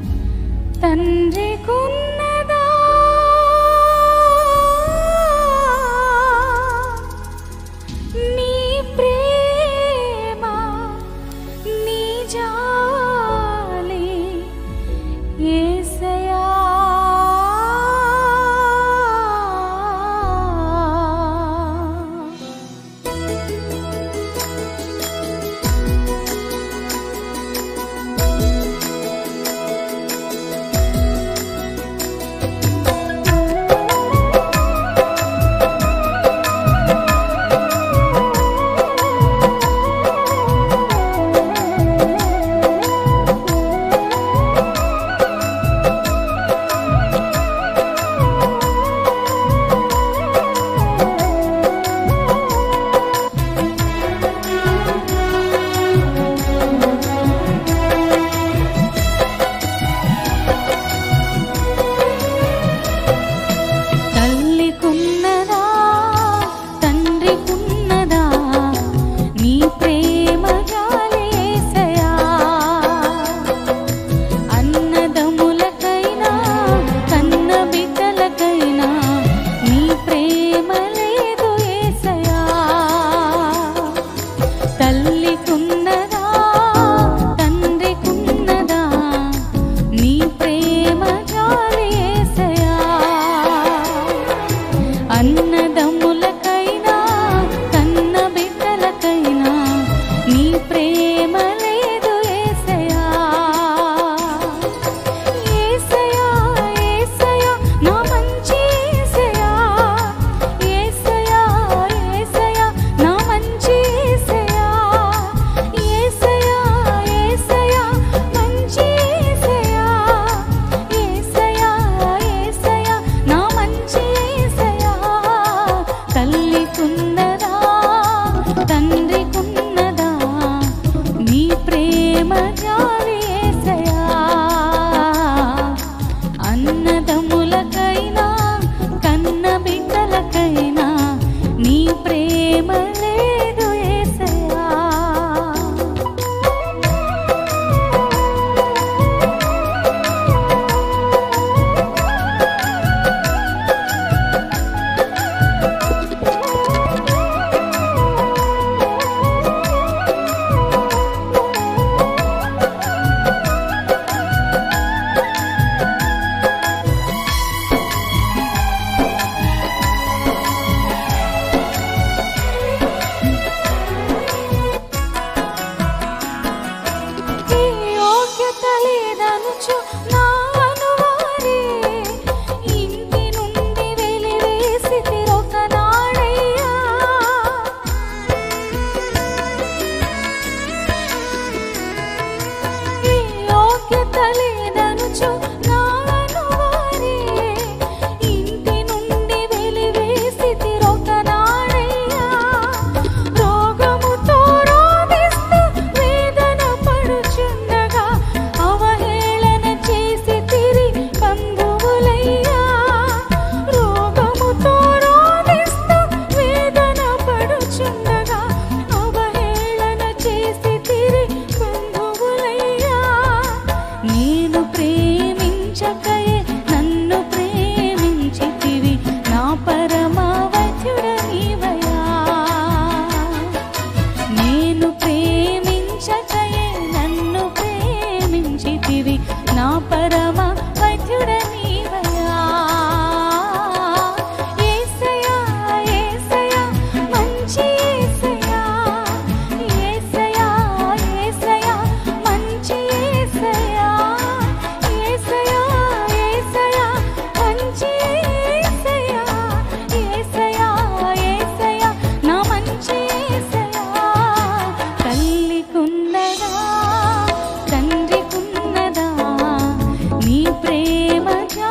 తండ్రికున్నదా నీ ప్రేమ నీ జాలి యేసయ్యా తల్లికున్నదా తండ్రికున్నదా నీ ప్రేమ జాలి యేసయ్యా అన్నదమ్ములకైనా కన్న బిడ్డలకైనా నీ ప్రేమ లేదు యేసయ్యా తల్లికున్నదా తండ్రికున్నదా నీ ప్రేమ జాలి యేసయ్యా అన్నదమ్ములకైనా కన్న బిడ్డలకైనా నీ ప్రేమ లేదు యేసయ్యా యేసయ్యా యేసయ్యా నా మంచి యేసయ్యా యేసయ్యా యేసయ్యా నా మంచి యేసయ్యా యేసయ్యా యేసయ్యా మంచి యేసయ్యా యేసయ్యా యేసయ్యా నా మంచి యేసయ్యా తల్లికున్నదా తండ్రికున్నదా నీ ప్రేమ జాలి యేసయ్యా అన్నదమ్ములకైనా కన్న బిడ్డలకైనా నీ ప్రేమ లేదు యేసయ్యా ఈ యోగ్యత లేదనుచు నా అనువారే ఇంటి నుండి వెలివేసి తిరొక నాడయ్యా ఈ యోగ్యత లేదనుచు నా అనువారే ఇంటి నుండి వెలివేసి తిరొక నాడయ్యా రోగముతో రోధిస్తూ వేదన పడుచుండగా అవహేళన చేసి తిరి బంధువులయ్యా రోగముతో రోధిస్తూ వేదన పడుచుండగా అవహేళన చేసి తిరి బంధువులయ్యా నేను ప్రేమించకయే నన్ను ప్రేమించితివి నా పరమావధ్యుడ నీవయా నేను ప్రేమించకయే నన్ను ప్రేమించితివి నా పరమ వైద్యుడ నీవయా యేసయ్యా యేసయ్యా మంచి యేసయ్యా యేసయ్యా యేసయ్యా మంచి యేసయ్యా యేసయ్యా యేసయ్యా మంచి యేసయ్యా యేసయ్యా యేసయ్యా నా మంచి యేసయ్యా తల్లికున్నదా తండ్రికున్నదా నీ ప్రేమ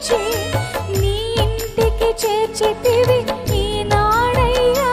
ప్రేమించి నీ ఇంటికి చేర్చితివి ఈనాడయ్యా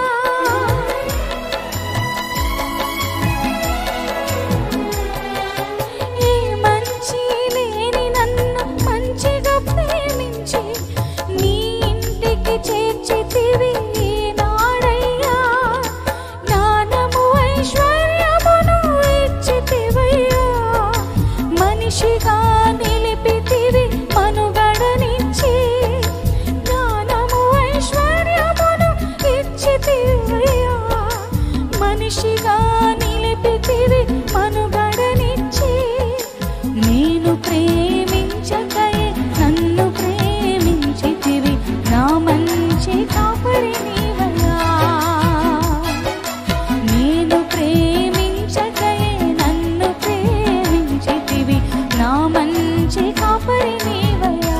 ఏ మంచి లేని నన్ను మంచిగా ప్రేమించి నీ ఇంటికి చేర్చితివి ఈనాడయ్యా జ్ఞానము ఐశ్వర్యమును ఇచ్చితివయ్యా మనిషిగా నిలిపితివి మనుగడనిచ్చి జ్ఞానము ఐశ్వర్యమును ఇచ్చితివయ్యా మనిషిగా నిలిపితివి మనుగడనిచ్చి నేను ప్రేమించకయే నన్ను ప్రేమించితివి నా మంచి కాపరి నీవయ్యా నేను ప్రేమించకయే నన్ను ప్రేమించితివి నా మంచి కాపరి నీవయ్యా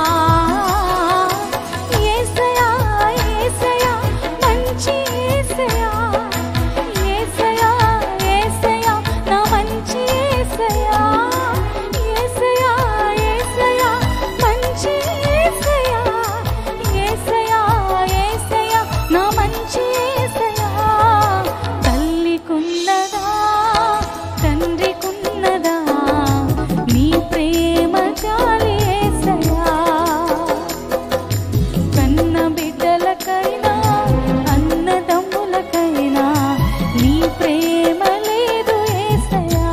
యేసయ్యా యేసయ్యా మంచి యేసయ్యా యేసయ్యా యేసయ్యా నా మంచి యేసయ్యా యేసయ్యా యేసయ్యా మంచి యేసయ్యా యేసయ్యా యేసయ్యా నా మంచి యేసయ్యా తల్లికున్నదా తండ్రికున్నదా నీ ప్రేమ జాలి యేసయ్యా కన్న బిడ్డలకైనా అన్నదమ్ములకైనా నీ ప్రేమ లేదు యేసయ్యా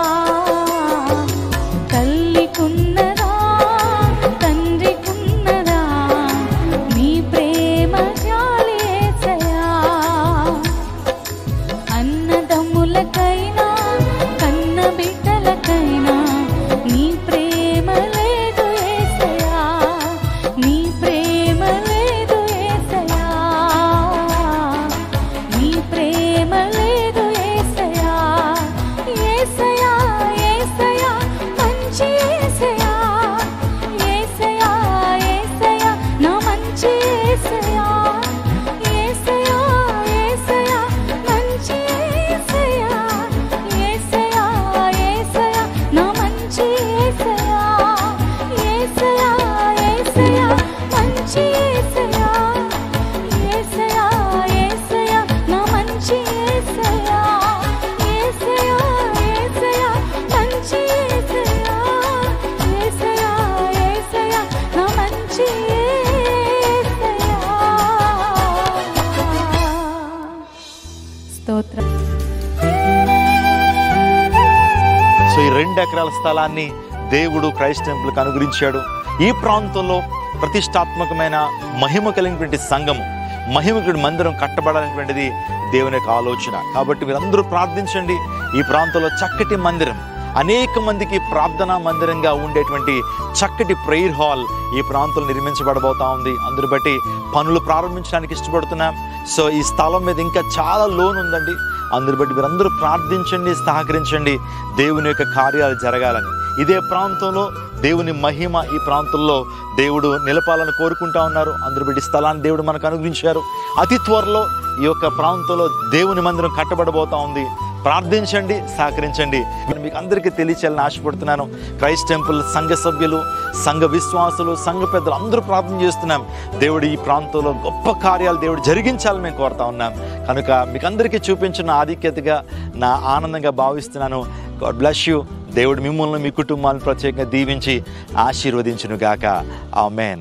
తల్లికున్నదా తండ్రికున్నదా నీ ప్రేమ జాలి యేసయ్యా అన్నదమ్ములకైనా కన్న బిడ్డలకైనా నీ ప్రేమ లేదు యేసయ్యా నీ ప్రేమ లేదు యేసయ్యా నీ ప్రేమ లేదు యేసయ్యా యేసయ్యా యేసయ్యా మంచి యేసయ్యా యేసయ్యా యేసయ్యా నా మంచి యేసయ్యా యేసయ్యా యేసయ్యా మంచి యేసయ్యా యేసయ్యా యేసయ్యా నా మంచి యేసయ్యా యేసయ్యా యేసయ్యా మంచి యేసయ్యా యేసయ్యా యేసయ్యా నా మంచి యేసయ్యా యేసయ్యా యేసయ్యా మంచి యేసయ్యా యేసయ్యా యేసయ్యా నా మంచి యేసయ్యా స్తోత్రం సో ఈ రెండు ఎకరాల స్థలాన్ని దేవుడు క్రైస్ట్ టెంపుల్కి అనుగ్రహించాడు ఈ ప్రాంతంలో ప్రతిష్టాత్మకమైన మహిమ కలిగినటువంటి సంఘము మహిమకుడి మందిరం కట్టబడాలనేటువంటిది దేవుని యొక్క ఆలోచన కాబట్టి మీరందరూ ప్రార్థించండి ఈ ప్రాంతంలో చక్కటి మందిరం అనేక మందికి ప్రార్థనా మందిరంగా ఉండేటువంటి చక్కటి ప్రేయర్ హాల్ ఈ ప్రాంతంలో నిర్మించబడబోతా ఉంది అందుని బట్టి పనులు ప్రారంభించడానికి ఇష్టపడుతున్నాం సో ఈ స్థలం మీద ఇంకా చాలా లోన్ ఉందండి అందుని బట్టి మీరందరూ ప్రార్థించండి సహకరించండి దేవుని యొక్క కార్యాలు జరగాలని ఇదే ప్రాంతంలో దేవుని మహిమ ఈ ప్రాంతంలో దేవుడు నిలపాలని కోరుకుంటా ఉన్నారు అందుని బట్టి స్థలాన్ని దేవుడు మనకు అనుగ్రహించారు అతి త్వరలో ఈ యొక్క ప్రాంతంలో దేవుని మందిరం కట్టబడబోతా ఉంది ప్రార్థించండి సహకరించండి నేను మీకు అందరికీ తెలియచేయాలని ఆశపడుతున్నాను క్రైస్ట్ టెంపుల్ సంఘ సభ్యులు సంఘ విశ్వాసులు సంఘ పెద్దలు అందరూ ప్రార్థన చేస్తున్నాం దేవుడు ఈ ప్రాంతంలో గొప్ప కార్యాలు దేవుడు జరిగించాలని మేము కోరుతా ఉన్నాం కనుక మీకు అందరికీ చూపించిన ఆధిక్యతగా నా ఆనందంగా భావిస్తున్నాను గాడ్ బ్లెస్ యూ దేవుడు మిమ్మల్ని మీ కుటుంబాలను ప్రత్యేకంగా దీవించి ఆశీర్వదించును గాక ఆమెన్